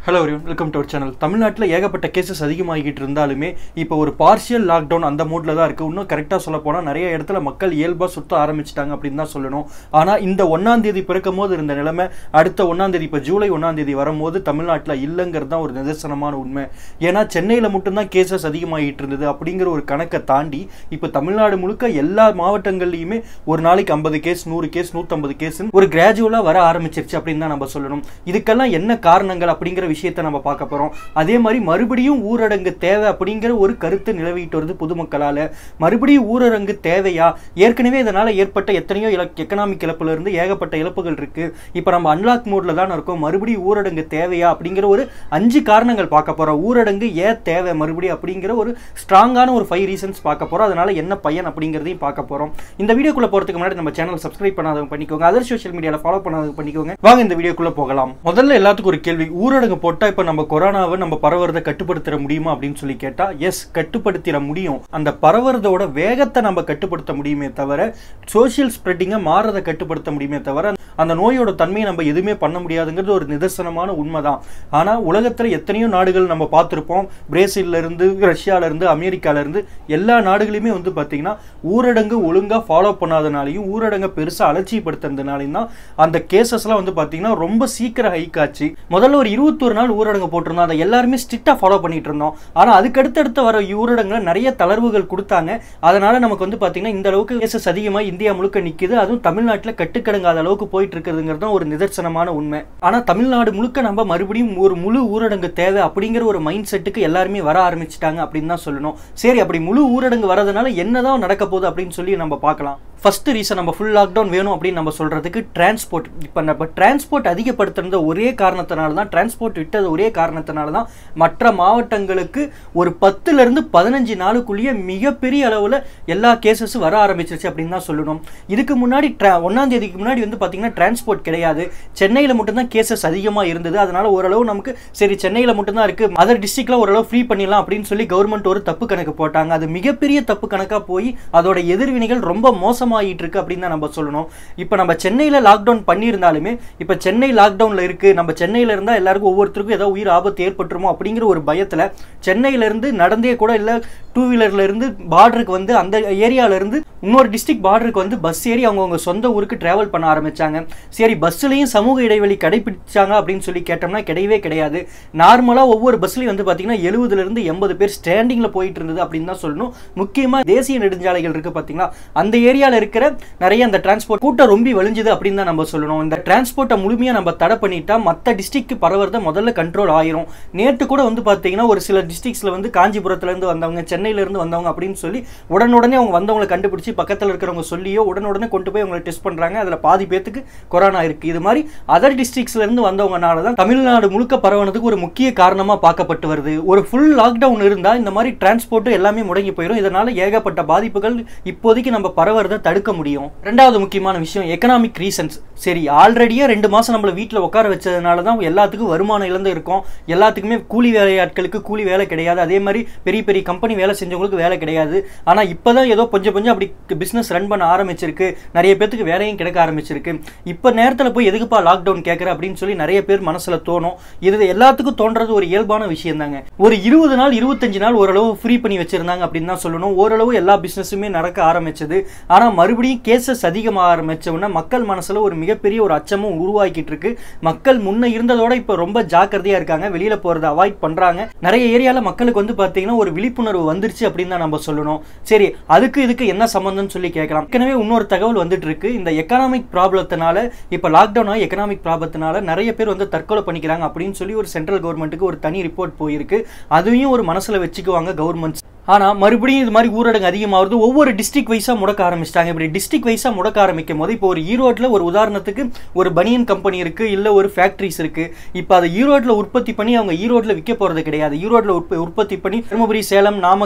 hello welcome to our channel தமிழ்நாட்டில் ஏகப்பட்ட cases அதிகமாகிட்டு இருந்தாலுமே இப்போ ஒரு பார்ஷியல் லாக்டவுன் அந்த மூடில் தான் இருக்குது இன்னும் கரெக்டாக சொல்ல போனால் நிறைய இடத்துல மக்கள் இயல்பாக சுத்த ஆரம்பிச்சிட்டாங்க அப்படின்னு தான் சொல்லணும் ஆனால் இந்த ஒன்றாம் தேதி பிறக்கும் போது இருந்த நிலைமை அடுத்த ஒன்றாம் தேதி இப்போ ஜூலை ஒன்றாம் தேதி வரும்போது தமிழ்நாட்டில் இல்லைங்கிறது தான் ஒரு நிதர்சனமான உண்மை ஏன்னா சென்னையில் மட்டும்தான் கேசஸ் அதிகமாகிட்டு இருந்தது அப்படிங்கிற ஒரு கணக்கை தாண்டி இப்போ தமிழ்நாடு முழுக்க எல்லா மாவட்டங்கள்லையுமே ஒரு நாளைக்கு ஐம்பது கேஸ் நூறு கேஸ் நூற்றம்பது கேஸ் ஒரு கிராஜுவலாக வர ஆரம்பிச்சிருச்சு அப்படின்னு தான் நம்ம சொல்லணும் இதுக்கெல்லாம் என்ன காரணங்கள் அப்படிங்கிற விஷயத்தை நம்ம பார்க்க போகிறோம் அதே மாதிரி மறுபடியும் ஊரடங்கு தேவை அப்படிங்கிற ஒரு கருத்து நிலவிட்டு வருது பொதுமக்களால் மறுபடியும் ஊரடங்கு தேவையா ஏற்கனவே இதனால் ஏற்பட்ட எத்தனையோ இல எக்கனாமிக் இழப்புல இருந்து ஏகப்பட்ட இழப்புகள் இருக்கு இப்போ நம்ம அன்லாக் மோட்ல தான் இருக்கோம் மறுபடியும் ஊரடங்கு தேவையா அப்படிங்கிற ஒரு அஞ்சு காரணங்கள் பார்க்க போறோம் ஊரடங்கு ஏன் தேவை மறுபடியும் அப்படிங்கிற ஒரு ஸ்ட்ராங்கான ஒரு ஃபைவ் ரீசன்ஸ் பார்க்க போறோம் அதனால என்ன பயன் அப்படிங்கிறதையும் பார்க்க போறோம் இந்த வீடியோக்குள்ள போறதுக்கு முன்னாடி நம்ம சேனல் சப்ஸ்கிரைப் பண்ணாதவங்க பண்ணிக்கோங்க அதர் சோஷியல் மீடியாவில் ஃபாலோ பண்ணாதவங்க பண்ணிக்கோங்க வாங்க இந்த வீடியோக்குள்ள போகலாம் முதல்ல எல்லாத்துக்கும் ஒரு கேள்வி ஊரடங்கு போட்டா இப்போ நம்ம கொரோனாவை நம்ம பரவுறதை கட்டுப்படுத்த முடியுமா அப்படின்னு சொல்லி கேட்டா எஸ் கட்டுப்படுத்திட முடியும் அந்த பரவுறதோட வேகத்தை நம்ம கட்டுப்படுத்த முடியுமே தவிர சோஷியல் ஸ்ப்ரெட்டிங்கை மாறதை கட்டுப்படுத்த முடியுமே தவிர அந்த நோயோட தன்மையை நம்ம எதுவுமே பண்ண முடியாதுங்கிறது ஒரு நிதர்சனமான உண்மைதான் ஆனா உலகத்துல எத்தனையோ நாடுகள் நம்ம பார்த்துருப்போம் பிரேசில்ல இருந்து ரஷ்யால இருந்து அமெரிக்கால இருந்து எல்லா நாடுகளுமே வந்து பாத்தீங்கன்னா ஊரடங்கு ஒழுங்கா ஃபாலோ பண்ணாதனாலையும் ஊரடங்கை பெருசா அலட்சியப்படுத்துறதுனாலையும் தான் அந்த கேசஸ்லாம் வந்து பாத்தீங்கன்னா ரொம்ப சீக்கிரம் ஹைக் ஆச்சு முதல்ல ஒரு இருபத்தொரு நாள் ஊரடங்கு போட்டிருந்தோம் அதை எல்லாருமே ஸ்ட்ரிக்டா ஃபாலோ பண்ணிட்டு இருந்தோம் ஆனா அதுக்கு அடுத்தடுத்து வர ஊரடங்குல நிறைய தளர்வுகள் கொடுத்தாங்க அதனால நமக்கு வந்து பாத்தீங்கன்னா இந்த அளவுக்கு கேசஸ் அதிகமா இந்தியா முழுக்க நிக்குது அதுவும் தமிழ்நாட்டுல கட்டுக்கடங்காத அளவுக்கு போயிட்டு இருக்குதுங்கிறது தான் ஒரு நிதர்சனமான உண்மை ஆனா தமிழ்நாடு முழுக்க நம்ம மறுபடியும் ஒரு முழு ஊரடங்கு தேவை அப்படிங்கிற ஒரு மைண்ட் செட்டுக்கு எல்லாருமே வர ஆரம்பிச்சிட்டாங்க அப்படின்னு தான் சொல்லணும் சரி அப்படி முழு ஊரடங்கு வரதுனால என்னதான் நடக்க போகுது அப்படின்னு சொல்லி நம்ம பார்க்கலாம் ஃபர்ஸ்ட் ரீசன் நம்ம ஃபுல் லாக்டவுன் வேணும் அப்படின்னு நம்ம சொல்றதுக்கு டிரான்ஸ்போர்ட் இப்போ நம்ம டிரான்ஸ்போர்ட் அதிகப்படுத்துறது ஒரே காரணத்தினால தான் டிரான்ஸ்போர்ட் விட்டது ஒரே காரணத்தினால தான் மற்ற மாவட்டங்களுக்கு ஒரு பத்துல இருந்து பதினஞ்சு நாளுக்குள்ளேயே மிகப்பெரிய அளவில் எல்லா கேசஸும் வர ஆரம்பிச்சிருச்சு அப்படின்னு தான் சொல்லணும் இதுக்கு முன்னாடி ஒன்னாம் தேதிக்கு முன்னாடி வந்து பார்த்தீங்கன்னா டிரான்ஸ்போர்ட் கிடையாது சென்னையில் மட்டும்தான் கேசஸ் அதிகமாக இருந்தது அதனால ஓரளவு நமக்கு சரி சென்னையில் மட்டும்தான் இருக்கு அதர் டிஸ்ட்ரிக்ட்ல ஓரளவு ஃப்ரீ பண்ணிடலாம் அப்படின்னு சொல்லி கவர்மெண்ட் ஒரு தப்பு கணக்கு போட்டாங்க அது மிகப்பெரிய தப்பு கணக்காக போய் அதோட எதிர்வினைகள் ரொம்ப மோசமாக அதிகமாகிட்டு இருக்கு அப்படின்னு தான் நம்ம சொல்லணும் இப்போ நம்ம சென்னையில் லாக்டவுன் பண்ணியிருந்தாலுமே இப்போ சென்னை லாக்டவுனில் இருக்கு நம்ம சென்னையில் இருந்தால் எல்லாருக்கும் ஒவ்வொருத்தருக்கும் ஏதோ உயிர் ஆபத்து ஏற்பட்டுருமோ அப்படிங்கிற ஒரு பயத்தில் சென்னையிலேருந்து நடந்தே கூட இல்லை டூ வீலர்ல இருந்து பார்டருக்கு வந்து அந்த ஏரியால இருந்து இன்னொரு டிஸ்ட்ரிக்ட் பார்டருக்கு வந்து பஸ் ஏறி அவங்கவுங்க சொந்த ஊருக்கு டிராவல் பண்ண ஆரம்பிச்சாங்க சரி பஸ்லையும் சமூக இடைவெளி கடைபிடிச்சாங்க அப்படின்னு சொல்லி கேட்டோம்னா கிடையவே கிடையாது நார்மலாக ஒவ்வொரு பஸ்லையும் வந்து பார்த்தீங்கன்னா எழுபதுல இருந்து எண்பது பேர் ஸ்டாண்டிங்ல போயிட்டு இருந்தது அப்படின்னு தான் சொல்லணும் முக்கியமாக தேசிய நெடுஞ்சாலைகள் இருக்கு பார்த்தீங்களா அந்த ஏரியாவில் இருக்கிற நிறைய அந்த டிரான்ஸ்போர்ட் கூட்டம் ரொம்ப வலிஞ்சுது அப்படின்னு தான் நம்ம சொல்லணும் இந்த டிரான்ஸ்போர்ட்டை முழுமையாக நம்ம தடை பண்ணிட்டா மற்ற டிஸ்ட்ரிக்ட் பரவுறத முதல்ல கண்ட்ரோல் ஆயிரும் நேற்று கூட வந்து பார்த்தீங்கன்னா ஒரு சில டிஸ்ட்ரிக்ஸ்ல வந்து காஞ்சிபுரத்துலேருந்து வந்தவங்க சென்னையிலேருந்து வந்தவங்க அப்படின்னு சொல்லி உடனுடனே அவங்க வந்தவங்களை கண்டுபிடிச்சி பக்கத்தில் இருக்கிறவங்க சொல்லியோ உடனுடனே கொண்டு போய் அவங்களை டெஸ்ட் பண்ணுறாங்க அதில் பாதி பேத்துக்கு கொரோனா இருக்கு இது மாதிரி அதர் டிஸ்ட்ரிக்ஸ்லேருந்து வந்தவங்கனால தான் தமிழ்நாடு முழுக்க பரவுனதுக்கு ஒரு முக்கிய காரணமாக பார்க்கப்பட்டு வருது ஒரு ஃபுல் லாக்டவுன் இருந்தால் இந்த மாதிரி டிரான்ஸ்போர்ட்டு எல்லாமே முடங்கி போயிடும் இதனால ஏகப்பட்ட பாதிப்புகள் இப்போதைக்கு நம்ம பரவுறதை தடுக்க முடியும் ரெண்டாவது முக்கியமான விஷயம் எக்கனாமிக் ரீசன்ஸ் சரி ஆல்ரெடியே ரெண்டு மாதம் நம்மளை வீட்டில் உட்கார வச்சதுனால தான் எல்லாத்துக்கும் வருமானம் இழந்து இருக்கும் எல்லாத்துக்குமே கூலி வேலையாட்களுக்கு கூலி வேலை கிடையாது அதே மாதிரி பெரிய பெரிய கம்பெனி வேலை செஞ்சவங்களுக்கு வேலை கிடையாது ஆனால் இப்போ தான் ஏதோ கொஞ்சம் கொஞ்சம் அப்படி பிஸ்னஸ் ரன் பண்ண ஆரம்பிச்சிருக்கு நிறைய பேத்துக்கு வேலையும் கிடைக்க ஆரம்பிச்சிருக்கு இப்போ நேரத்தில் போய் எதுக்குப்பா லாக்டவுன் கேட்குற அப்படின்னு சொல்லி நிறைய பேர் மனசில் தோணும் இது எல்லாத்துக்கும் தோன்றது ஒரு இயல்பான விஷயம் தாங்க ஒரு இருபது நாள் இருபத்தஞ்சு நாள் ஓரளவு ஃப்ரீ பண்ணி வச்சிருந்தாங்க அப்படின்னு தான் சொல்லணும் ஓரளவு எல்லா பிஸ்னஸுமே நடக்க ஆரம்பிச்சது ஆனால் மறுபடியும் கேசஸ் அதிகமாக ஆரம்பிச்ச உடனே மக்கள் மனசில் ஒரு மிகப்பெரிய ஒரு அச்சமும் உருவாக்கிட்டு இருக்கு மக்கள் முன்ன இருந்ததோட இப்போ ரொம்ப ஜாக்கிரதையாக இருக்காங்க வெளியில் போகிறத அவாய்ட் பண்ணுறாங்க நிறைய ஏரியாவில் மக்களுக்கு வந்து பார்த்தீங்கன்னா ஒரு விழிப்புணர்வு வந்துருச்சு அப்படின்னு தான் நம்ம சொல்லணும் சரி அதுக்கு இதுக்கு என்ன சம்பந்தம்னு சொல்லி கேட்கலாம் ஏற்கனவே இன்னொரு தகவல் வந்துட்டு இருக்கு இந்த எக்கனாமிக் ப்ராப்ளத்தினால இப்போ லாக்டவுன் ஆகி எக்கனாமிக் ப்ராப்ளத்தினால நிறைய பேர் வந்து தற்கொலை பண்ணிக்கிறாங்க அப்படின்னு சொல்லி ஒரு சென்ட்ரல் கவர்மெண்ட்டுக்கு ஒரு தனி ரிப்போர்ட் போயிருக்கு அதையும் ஒரு மனசில் வச்சுக்குவாங்க கவர்மெண்ட்ஸ் ஆனால் மறுபடியும் இது மாதிரி ஊரடங்கு அதிகமாகுது ஒவ்வொரு டிஸ்ட்ரிக் வைஸாக முடக்க ஆரம்பிச்சிட்டாங்க இப்படி டிஸ்ட்ரிக் வைஸாக முடக்க ஆரம்பிக்கும் போது இப்போ ஒரு ஈரோட்டில் ஒரு உதாரணத்துக்கு ஒரு பனியன் கம்பெனி இருக்குது இல்லை ஒரு ஃபேக்ட்ரிஸ் இருக்குது இப்போ அதை ஈரோட்டில் உற்பத்தி பண்ணி அவங்க ஈரோட்டில் விற்க போகிறது கிடையாது ஈரோட்டில் உற்ப உற்பத்தி பண்ணி தருமபுரி சேலம் நாமக்கல்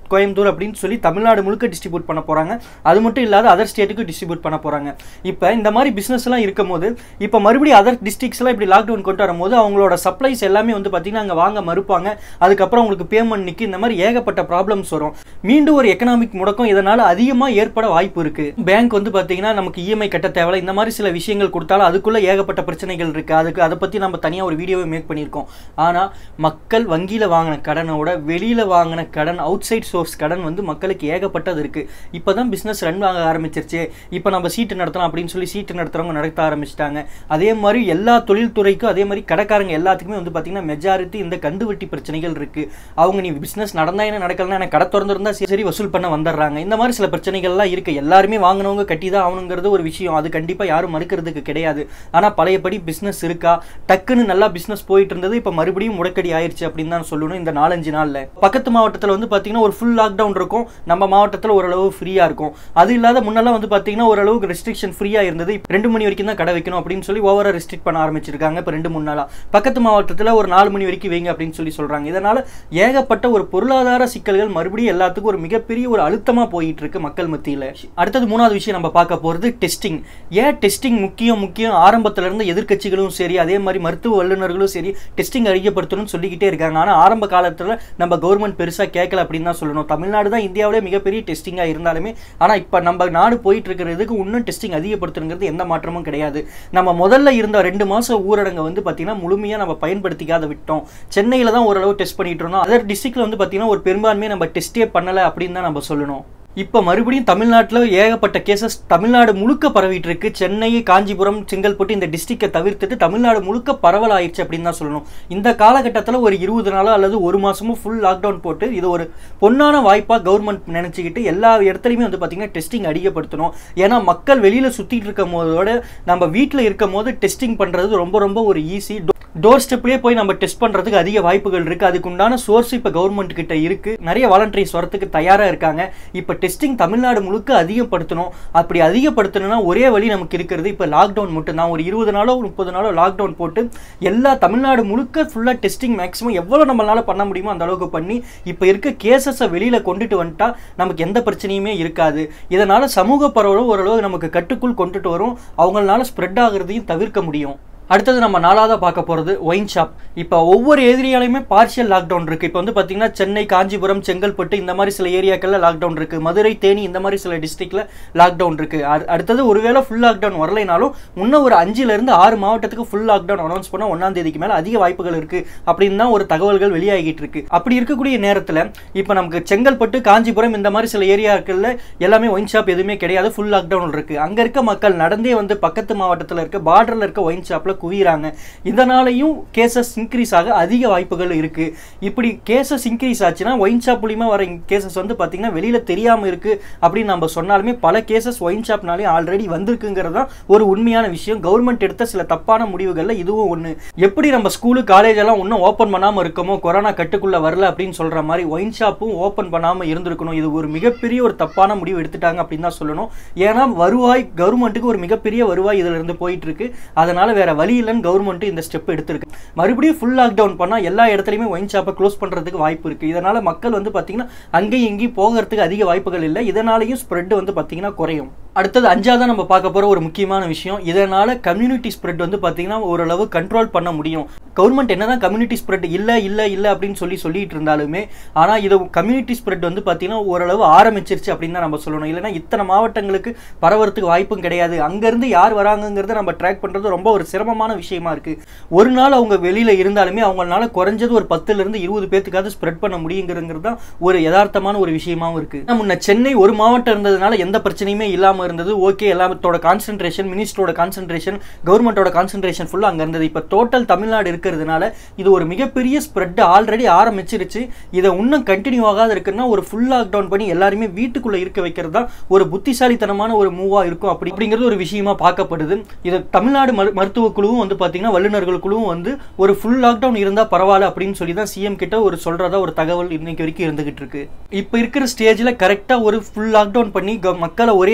கோயம்புத்தூர் அப்படின்னு சொல்லி தமிழ்நாடு முழுக்க டிஸ்ட்ரிபியூட் பண்ண போகிறாங்க அது மட்டும் இல்லாத அதர் ஸ்டேட்டுக்கு டிஸ்ட்ரிபியூட் பண்ண போகிறாங்க இப்போ இந்த மாதிரி பிஸ்னஸ் எல்லாம் இருக்கும் போது இப்போ மறுபடியும் அதர் டிஸ்ட்ரிக்ஸ்லாம் இப்படி லாக்டவுன் கொண்டு வரும்போது அவங்களோட சப்ளைஸ் எல்லாமே வந்து பார்த்தீங்கன்னா அங்கே வாங்க மறுப்பாங்க அதுக்கப்புறம் உங்களுக்கு பேமெண்ட் நிற்கி இந்த மாதிரி ஏகப்பட்ட ப்ராப்ளம்ஸ் வரும் மீண்டும் ஒரு எக்கனாமிக் முடக்கம் இதனால் அதிகமாக ஏற்பட வாய்ப்பு இருக்குது பேங்க் வந்து பார்த்தீங்கன்னா நமக்கு இஎம்ஐ கட்ட தேவை இந்த மாதிரி சில விஷயங்கள் கொடுத்தாலும் அதுக்குள்ளே ஏகப்பட்ட பிரச்சனைகள் இருக்குது அதுக்கு அதை பற்றி நம்ம தனியாக ஒரு வீடியோவை மேக் பண்ணியிருக்கோம் ஆனால் மக்கள் வங்கியில் வாங்கின கடனோட வெளியில் வாங்கின கடன் அவுட் சைட் சோர்ஸ் கடன் வந்து மக்களுக்கு ஏகப்பட்டது இருக்குது இப்போ தான் பிஸ்னஸ் ரன் ஆக ஆரம்பிச்சிருச்சு இப்போ நம்ம சீட்டு நடத்தலாம் அப்படின்னு சொல்லி சீட்டு நடத்துகிறவங்க நடத்த ஆரம்பிச்சிட்டாங்க அதே மாதிரி எல்லா தொழில்துறைக்கும் அதே மாதிரி கடைக்காரங்க எல்லாத்துக்குமே வந்து பார்த்தீங்கன்னா மெஜாரிட்டி இந்த கந்து வட்டி பிரச்சனைகள் இருக்குது அவங்க நீ பிஸ்னஸ் நடந்தா என்ன நடக்கலன்னா எனக்கு கடை திறந்துருந்தா சரி வசூல் பண்ண வந்துடுறாங்க இந்த மாதிரி சில பிரச்சனைகள்லாம் இருக்குது எல்லாருமே வாங்கினவங்க கட்டி தான் ஆகணுங்கிறது ஒரு விஷயம் அது கண்டிப்பாக யாரும் மறுக்கிறதுக்கு கிடையாது ஆனால் பழையபடி பிஸ்னஸ் இருக்கா டக்குன்னு நல்லா பிஸ்னஸ் போயிட்டு இருந்தது இப்போ மறுபடியும் முடக்கடி ஆயிருச்சு அப்படின்னு தான் சொல்லணும் இந்த நாலஞ்சு நாளில் பக்கத்து மாவட்டத்தில் வந்து பார்த்தீங்கன்னா ஒரு ஃபுல் லாக்டவுன் இருக்கும் நம்ம மாவட்டத்தில் ஓரளவு ஃப்ரீயாக இருக்கும் அது இல்லாத முன்னெல்லாம் வந்து பார்த்தீங்கன்னா ஓரளவுக்கு ரெஸ்ட்ரிக்ஷன் ஃப்ரீயாக இருந்தது இப்ப ரெண்டு மணி வரைக்கும் தான் கடை வைக்கணும் அப்படின்னு சொல்லி ஓவராக ரெஸ்ட்ரிக்ட் பண்ண ஆரம்பிச்சிருக்காங்க இப்போ ரெண்டு மூணு நாளாக பக்கத்து மாவட்டத்தில் ஒரு நாலு மணி வரைக்கும் வைங்க அப்படின்னு சொல்லி சொல்கிறாங்க இதனால் ஏகப்பட்ட ஒரு பொருளாதார சிக்கல்கள் மறுபடியும் எல்லாத்துக்கும் ஒரு மிகப்பெரிய ஒரு அழுத்தமாக போயிட்டு இருக்கு மக்கள் மத்தியில் அடுத்தது மூணாவது விஷயம் நம்ம பார்க்க போகிறது டெஸ்டிங் ஏன் டெஸ்டிங் முக்கியம் முக்கியம் ஆரம்பத்துல இருந்து எதிர்க்கட்சிகளும் சரி அதே மாதிரி மருத்துவ வல்லுநர்களும் சரி டெஸ்டிங் அதிகப்படுத்தணும்னு சொல்லிக்கிட்டே இருக்காங்க ஆனால் ஆரம்ப காலத்தில் நம்ம கவர்மெண்ட் பெருசாக கேட்கல அப்படின்னு தான் சொல்லணும் தமிழ்நாடு தான் இந்தியாவிலே மிகப்பெரிய டெஸ்டிங்காக இருந்தாலுமே ஆனால் இப்போ நம்ம நாடு போயிட்டு இருக்கிறதுக்கு இன்னும் டெஸ்டிங் அதிகப்படுத்தணுங்கிறது எந்த மாற்றமும் கிடையாது நம்ம முதல்ல இருந்த ரெண்டு மாதம் ஊரடங்கை வந்து பார்த்தீங்கன்னா முழுமையாக நம்ம பயன்படுத்திக்காத விட்டோம் சென்னையில் தான் ஓரளவு டெஸ்ட் பண்ணிட்டு இருந்தோம் அதர் டிஸ்ட்ரிக்ட்ல வந்து பார்த்தீங்கன்னா ஒரு பெரும்பான்மையை நம்ம டெஸ்ட்டே பண்ணலை அப்படின்னு தான் நம்ம சொல்லணும் இப்போ மறுபடியும் தமிழ்நாட்டில் ஏகப்பட்ட கேசஸ் தமிழ்நாடு முழுக்க பரவிட்டு இருக்கு சென்னை காஞ்சிபுரம் செங்கல்பட்டு இந்த டிஸ்ட்ரிக்டை தவிர்த்துட்டு தமிழ்நாடு முழுக்க பரவல் ஆயிடுச்சு அப்படின்னு தான் சொல்லணும் இந்த காலகட்டத்தில் ஒரு இருபது நாளோ அல்லது ஒரு மாசமும் ஃபுல் லாக்டவுன் போட்டு இது ஒரு பொன்னான வாய்ப்பாக கவர்மெண்ட் நினச்சிக்கிட்டு எல்லா இடத்துலையுமே வந்து பார்த்தீங்கன்னா டெஸ்டிங் அதிகப்படுத்தணும் ஏன்னா மக்கள் வெளியில் சுற்றிட்டு இருக்கும் போதோட நம்ம வீட்டில் இருக்கும் போது டெஸ்டிங் பண்ணுறது ரொம்ப ரொம்ப ஒரு ஈஸி டோர் ஸ்டெப்லேயே போய் நம்ம டெஸ்ட் பண்ணுறதுக்கு அதிக வாய்ப்புகள் இருக்குது அதுக்கு உண்டான சோர்ஸ் இப்போ கவர்மெண்ட் கிட்ட இருக்குது நிறைய வாலண்டரிஸ் வரத்துக்கு தயாராக இருக்காங்க இப்போ டெஸ்டிங் தமிழ்நாடு முழுக்க அதிகப்படுத்தணும் அப்படி அதிகப்படுத்தணும்னா ஒரே வழி நமக்கு இருக்கிறது இப்போ லாக்டவுன் மட்டும்தான் ஒரு இருபது நாளோ முப்பது நாளோ லாக்டவுன் போட்டு எல்லா தமிழ்நாடு முழுக்க ஃபுல்லாக டெஸ்டிங் மேக்ஸிமம் எவ்வளோ நம்மளால பண்ண முடியுமோ அந்த அளவுக்கு பண்ணி இப்போ இருக்க கேசஸை வெளியில் கொண்டுட்டு வந்துட்டா நமக்கு எந்த பிரச்சனையுமே இருக்காது இதனால் சமூக பரவலும் ஓரளவு நமக்கு கட்டுக்குள் கொண்டுட்டு வரும் அவங்களால ஸ்ப்ரெட் ஆகுறதையும் தவிர்க்க முடியும் அடுத்தது நம்ம நாலாவதாக பார்க்க போகிறது ஒயின் ஷாப் இப்போ ஒவ்வொரு ஏரியாலையுமே பார்ஷியல் லாக்டவுன் இருக்குது இப்போ வந்து பார்த்தீங்கன்னா சென்னை காஞ்சிபுரம் செங்கல்பட்டு இந்த மாதிரி சில ஏரியாக்களில் லாக்டவுன் இருக்குது மதுரை தேனி இந்த மாதிரி சில டிஸ்ட்ரிக்டில் லாக்டவுன் இருக்குது அடுத்தது ஒருவேளை ஃபுல் லாக்டவுன் வரலைனாலும் இன்னும் ஒரு அஞ்சுலேருந்து ஆறு மாவட்டத்துக்கு ஃபுல் லாக்டவுன் அனௌன்ஸ் பண்ண ஒன்றாம் தேதிக்கு மேலே அதிக வாய்ப்புகள் இருக்குது அப்படின்னு தான் ஒரு தகவல்கள் வெளியாகிட்டு இருக்கு அப்படி இருக்கக்கூடிய நேரத்தில் இப்போ நமக்கு செங்கல்பட்டு காஞ்சிபுரம் இந்த மாதிரி சில ஏரியாக்களில் எல்லாமே ஒயின் ஷாப் எதுவுமே கிடையாது ஃபுல் லாக்டவுன் இருக்குது அங்கே இருக்க மக்கள் நடந்தே வந்து பக்கத்து மாவட்டத்தில் இருக்க பார்டரில் இருக்க ஒயின் ஷாப்பில் குவிகிறாங்க இதனாலையும் கேசஸ் இன்க்ரீஸ் ஆக அதிக வாய்ப்புகள் இருக்கு இப்படி கேசஸ் இன்க்ரீஸ் ஆச்சுன்னா ஒயின் ஷாப் மூலியமா வர கேசஸ் வந்து பார்த்தீங்கன்னா வெளியில தெரியாம இருக்கு அப்படின்னு நம்ம சொன்னாலுமே பல கேசஸ் ஒயின் ஷாப்னாலே ஆல்ரெடி வந்திருக்குங்கிறது தான் ஒரு உண்மையான விஷயம் கவர்மெண்ட் எடுத்த சில தப்பான முடிவுகள்ல இதுவும் ஒன்று எப்படி நம்ம ஸ்கூலு காலேஜ் எல்லாம் இன்னும் ஓப்பன் பண்ணாம இருக்கமோ கொரோனா கட்டுக்குள்ள வரல அப்படின்னு சொல்ற மாதிரி ஒயின் ஷாப்பும் ஓப்பன் பண்ணாம இருந்திருக்கணும் இது ஒரு மிகப்பெரிய ஒரு தப்பான முடிவு எடுத்துட்டாங்க அப்படின்னு தான் சொல்லணும் ஏன்னா வருவாய் கவர்மெண்ட்டுக்கு ஒரு மிகப்பெரிய வருவாய் இதுல இருந்து போயிட்டு இருக்கு அதனால வேற வழி இல்லைன்னு கவர்மெண்ட் இந்த ஸ்டெப் எடுத்திருக்கு மறுபடியும் ஃபுல் லாக்டவுன் பண்ணால் எல்லா இடத்துலையுமே ஒயின் ஷாப்பை க்ளோஸ் பண்ணுறதுக்கு வாய்ப்பு இருக்குது இதனால் மக்கள் வந்து பார்த்தீங்கன்னா அங்கேயும் இங்கேயும் போகிறதுக்கு அதிக வாய்ப்புகள் இல்லை இதனாலையும் ஸ்ப்ரெட் வந்து பார்த்தீங்கன்னா குறையும் அடுத்தது அஞ்சாவதாக நம்ம பார்க்க போகிற ஒரு முக்கியமான விஷயம் இதனால் கம்யூனிட்டி ஸ்ப்ரெட் வந்து பார்த்தீங்கன்னா ஓரளவு கண்ட்ரோல் பண்ண முடியும் கவர்மெண்ட் என்னதான் கம்யூனிட்டி ஸ்ப்ரெட் இல்லை இல்லை இல்லை அப்படின்னு சொல்லி சொல்லிட்டு இருந்தாலுமே ஆனால் இது கம்யூனிட்டி ஸ்ப்ரெட் வந்து பார்த்தீங்கன்னா ஓரளவு ஆரம்பிச்சிருச்சு அப்படின்னு தான் நம்ம சொல்லணும் இல்லைன்னா இத்தனை மாவட்டங்களுக்கு பரவறதுக்கு வாய்ப்பும் கிடையாது அங்கேருந்து யார் வராங்கங்கிறத நம்ம ட்ராக் பண்ணுறது ரொம்ப ஒரு சிரமமான விஷயமா இருக்கு ஒரு நாள் அவங்க வெளியில இருந்தாலுமே அவங்களால குறைஞ்சது ஒரு பத்துல இருந்து இருபது பேத்துக்காவது ஸ்ப்ரெட் பண்ண முடியுங்கிறது தான் ஒரு யதார்த்தமான ஒரு விஷயமாவும் இருக்கு முன்ன சென்னை ஒரு மாவட்டம் இருந்ததுனால எந்த பிரச்சனையுமே இல்லாம இருந்தது ஓகே எல்லாத்தோட கான்சென்ட்ரேஷன் மினிஸ்டரோட கான்சென்ட்ரேஷன் கவர்மெண்டோட கான்சென்ட்ரேஷன் ஃபுல்லா அங்க இருந்தது இப்ப டோட்டல் தமிழ்நாடு இருக்கிறதுனால இது ஒரு மிகப்பெரிய ஸ்ப்ரெட் ஆல்ரெடி ஆரம்பிச்சிருச்சு இதை இன்னும் கண்டினியூ ஆகாத இருக்குன்னா ஒரு ஃபுல் லாக்டவுன் பண்ணி எல்லாருமே வீட்டுக்குள்ள இருக்க வைக்கிறது தான் ஒரு புத்திசாலித்தனமான ஒரு மூவா இருக்கும் அப்படி அப்படிங்கிறது ஒரு விஷயமா பார்க்கப்படுது இது தமிழ்நாடு மருத்துவ குழுவும் வந்து பார்த்தீங்கன்னா வல்லுநர்கள் குழுவும் வந்து ஒரு ஃபுல் லாக்டவுன் இருந்தால் பரவாயில்ல அப்படின்னு சொல்லி தான் சிஎம் கிட்ட ஒரு சொல்றதா ஒரு தகவல் இன்னைக்கு வரைக்கும் இருந்துகிட்டு இருக்கு இப்போ இருக்கிற ஸ்டேஜில் கரெக்டாக ஒரு ஃபுல் லாக்டவுன் பண்ணி மக்களை ஒரே இடத்துல இருந்து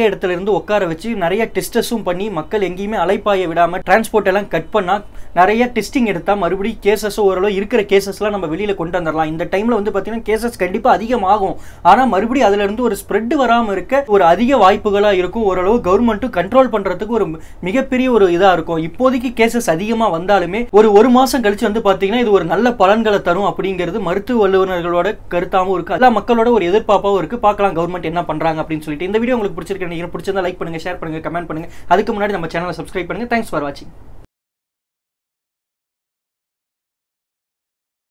இருந்து உட்கார வச்சு நிறைய டெஸ்டஸும் பண்ணி மக்கள் எங்கேயுமே அலைப்பாய விடாம டிரான்ஸ்போர்ட் எல்லாம் கட் பண்ணா நிறைய டெஸ்டிங் எடுத்தா மறுபடியும் கேசஸ் ஓரளவு இருக்கிற கேசஸ்லாம் நம்ம வெளியில கொண்டு வந்துடலாம் இந்த டைம்ல வந்து பாத்தீங்கன்னா கேசஸ் கண்டிப்பா அதிகமாகும் ஆனா மறுபடியும் அதுல இருந்து ஒரு ஸ்ப்ரெட் வராம இருக்க ஒரு அதிக வாய்ப்புகளா இருக்கும் ஓரளவு கவர்மெண்ட்டும் கண்ட்ரோல் பண்றதுக்கு ஒரு மிகப்பெரிய ஒரு இதா இருக்கும் இப்போதைக்கு கேசஸ் அதிகமா வந்தாலுமே ஒரு ஒரு மாசம் கழிச்சு வந்து பாத்தீங்கன்னா இது ஒரு நல்ல பலன்களை தரும் அப்படிங்கிறது மருத்துவ வல்லுநர்களோட கருத்தாவும் இருக்கு எல்லா மக்களோட ஒரு எதிர்பார்ப்பாவும் இருக்கு பார்க்கலாம் கவர்மெண்ட் என்ன பண்றாங்க அப்படின்னு சொல்லிட்டு இந்த வீடியோ உங்களுக்கு பிடிச்சிருக்கு நினைக்கிறேன் பிடிச்சிருந்தா லைக் பண்ணுங்க ஷேர் பண்ணுங்க கமெண்ட் பண்ணுங்க அதுக்கு முன்னாடி நம்ம சேனலை சப்ஸ்கிரைப் பண்ணுங்க தேங்க்ஸ் ஃபார் வாட்சிங்